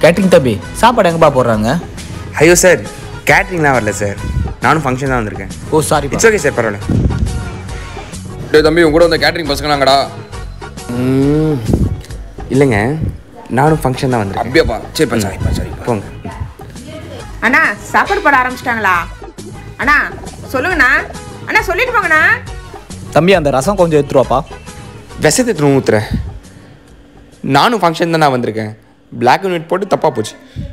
catering தம்பி சாப்பாடு எங்கப்பா போடுறாங்க ஐயோ சார் கேட்ரிங்லாம் வரல சார் நானும் ஃபங்க்ஷன் தான் வந்திருக்கேன் oh sorry it's okay sir பரவாயில்ல டேய் தம்பி உன் கூட வந்த கேட்டரிங் பசங்களாங்கடா ம், இல்லைங்க நானும் ஃபங்க்ஷன் தான் வந்திருக்கேன் அப்படியாப்பா சரிப்பா சரிப்பா சரிப்பா போங்க அண்ணா சாப்பாடு போட ஆரம்பிச்சிட்டாங்களா அண்ணா சொல்லுங்கண்ணா அண்ணா சொல்லிட்டு போங்கண்ணா தம்பி அந்த ரசம் கொஞ்சம் எடுத்துருவாப்பா விஷத்தை எடுத்துன்னு ஊத்துறேன் நானும் ஃபங்க்ஷன் தான் நான் வந்திருக்கேன் பிளாக் அண்ட் ஒயிட் போட்டு தப்பாக போச்சு